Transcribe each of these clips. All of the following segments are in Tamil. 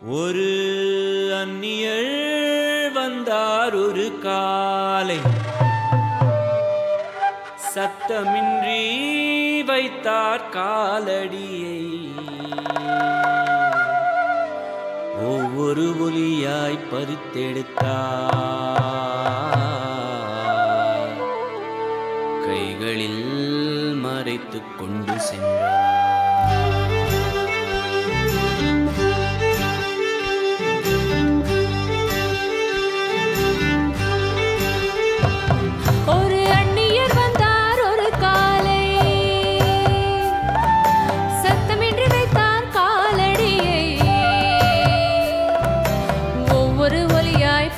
ஒரு அந்நியர் வந்தார் ஒரு காலை சத்தமின்றி வைத்தார் காலடியை ஒவ்வொரு ஒலியாய் பறித்தெடுத்தார் கைகளில் மறைத்துக் கொண்டு சென்றார் ஒரு அந்நியர் வந்தார் ஒரு காலை சத்தமின்றி வைத்தார் காலடியை ஒவ்வொரு ஒலியாய்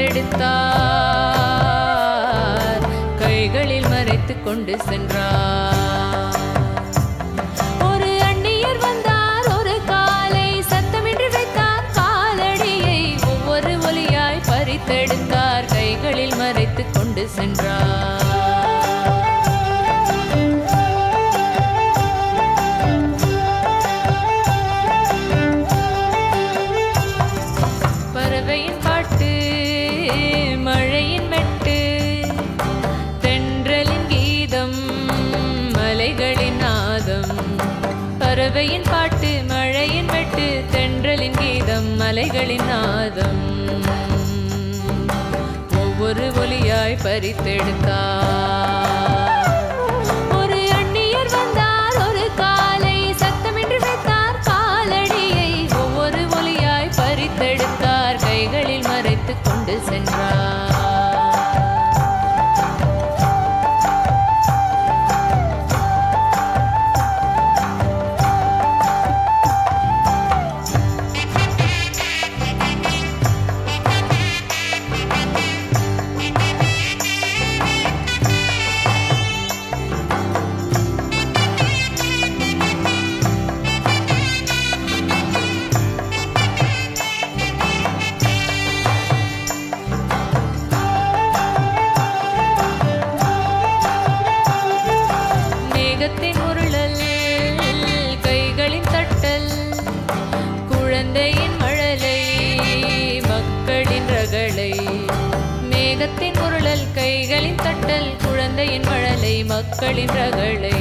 பறித்தெடுத்தார் கைகளில் மறைத்துக் கொண்டு சென்றார் ஒரு அந்நியர் வந்தார் ஒரு காலை சத்தமின்றி வைத்தார் காலடியை ஒவ்வொரு ஒலியாய் பறித்தெடுத்தார் கைகளில் மறைத்துக் கொண்டு சென்றார் பறவையின் பாட்டு மழையின் மெட்டு தென்றலின் கீதம் மலைகளின் நாதம் பறவையின் பாட்டு மழையின் மெட்டு தென்றலின் கீதம் மலைகளின் நாதம் ஒவ்வொரு ஒலியாய் பறித்தெடுத்தார் ஒரு அந்நியர் வந்தார் ஒரு காலை சத்தமின்றி வைத்தார் காலடியை ஒவ்வொரு ஒலியாய் பறித்தெடுத்தார் கைகளில் மறைத்துக் கொண்டு சென்றார் மேகத்தின் உருளல் கைகளின் தட்டல் குழந்தையின் மழலை மக்களின் ரகளை மேகத்தின் உருளல் கைகளின் தட்டல் குழந்தையின் மழலை மக்களின் ரகளை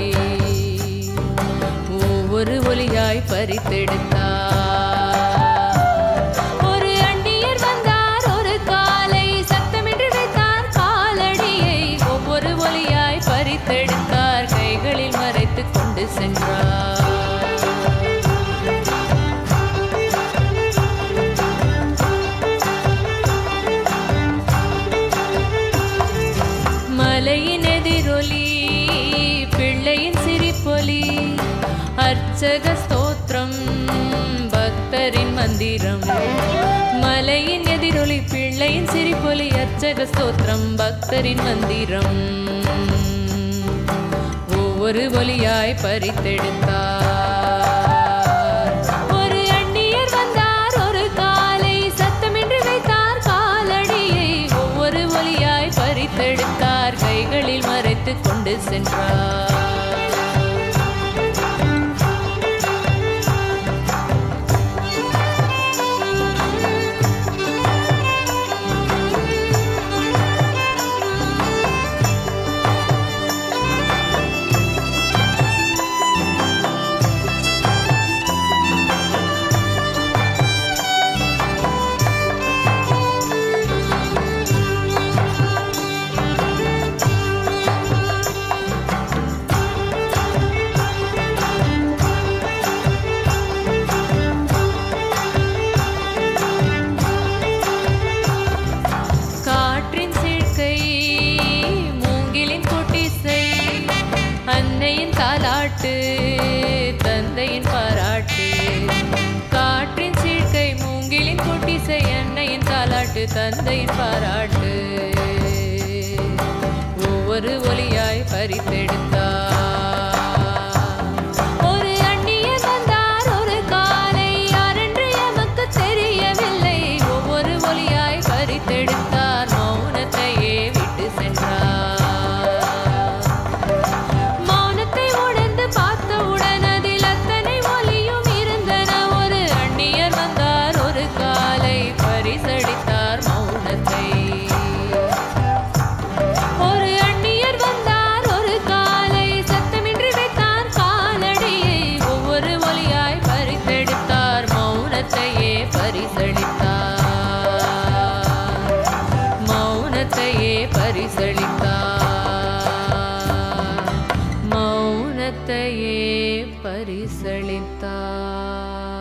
ஒவ்வொரு ஒலியாய் பறித்தெடுத்தார் ஒரு அந்நியர் வந்தார் ஒரு காலை சத்தமின்றி வைத்தார் காலடியை ஒவ்வொரு ஒலியாய் பறித்தெடுத்தார் கைகளில் மறைத்துக் கொண்டு சென்றார் மலையின் எதிரொலி பிள்ளையின் சிரிப்பொலி அர்ச்சக ஸ்தோத்திரம் பக்தரின் மந்திரம் மலையின் எதிரொலி பிள்ளையின் சிரிப்பொலி அர்ச்சக ஸ்தோத்திரம் பக்தரின் மந்திரம் ஒவ்வொரு ஒலியாய் பறித்தெடுத்தார் ஒரு அந்நியர் வந்தார் ஒரு காலை சத்தமின்றி வைத்தார் காலடியை ஒவ்வொரு ஒலியாய் பறித்தெடுத்தார் கைகளில் மறைத்துக் கொண்டு சென்றார் காற்றின் சிழ்கை மூங்கிலின் கொட்டிசை அன்னையின் தாலாட்டு தந்தையின் பாராட்டு காற்றின் சிழ்கை மூங்கிலின் கொட்டிசை அன்னையின் தாலாட்டு தந்தையின் பாராட்டு ஒவ்வொரு ஒலியாய் பறித்தெடுத்தார் ஒரு அந்நியர் வந்தார் ஒரு காலை யாரென்று எமக்கு தெரியவில்லை ஒவ்வொரு ஒலியாய் பறித்தெடுத்தார் மௌனத்தையே விட்டு சென்றார் மௌனத்தை உணர்ந்து பார்த்தவுடன் அதில் அத்தனை ஒலியும் இருந்தன ஒரு அந்நியர் வந்தார் வாக்களித்தார்